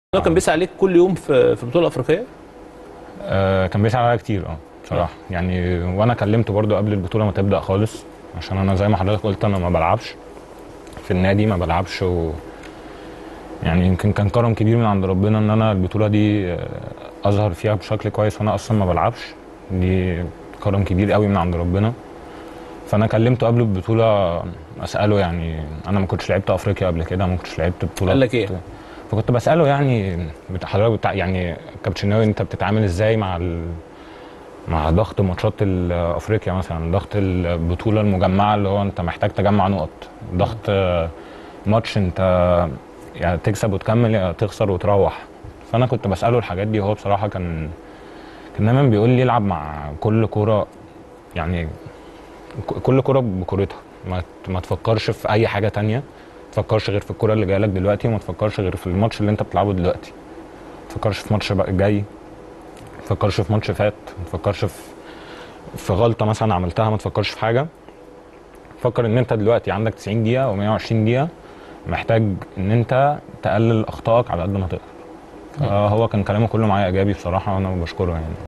هو كان بيسعى عليك كل يوم في في البطوله الافريقيه آه كان بيسعى عليا كتير اه بصراحه يعني وانا كلمته برضو قبل البطوله ما تبدا خالص عشان انا زي ما حضرتك قلت انا ما بلعبش في النادي ما بلعبش و يعني يمكن كان كرم كبير من عند ربنا ان انا البطوله دي آه، اظهر فيها بشكل كويس وانا اصلا ما بلعبش دي كرم كبير قوي من عند ربنا فانا كلمته قبل البطوله اساله يعني انا ما كنتش لعبت افريقيا قبل كده ما كنتش لعبت بطولات قال لك إيه؟ فكنت بساله يعني بت- حضرتك بتاع يعني كابتشناوي انت بتتعامل ازاي مع ال... مع ضغط ماتشات ال- افريقيا مثلا ضغط البطوله المجمعه اللي هو انت محتاج تجمع نقط ضغط آه، ماتش انت يعني تكسب وتكمل يا تخسر وتروح فانا كنت بساله الحاجات دي وهو بصراحه كان كان دايما بيقول لي العب مع كل كوره يعني ك- كل كوره بكورتها ما ت- ما تفكرش في اي حاجه تانية ما تفكرش غير في الكوره اللي جايه لك دلوقتي وما تفكرش غير في الماتش اللي انت بتلعبه دلوقتي ما تفكرش في ماتش بقى جاي ما تفكرش في ماتش فات ما تفكرش في في غلطه مثلا عملتها ما تفكرش في حاجه فكر ان انت دلوقتي عندك 90 دقيقه و120 دقيقه محتاج ان انت تقلل اخطائك على قد ما تقدر فهو كان كلامه كله معايا ايجابي بصراحه وانا بشكره يعني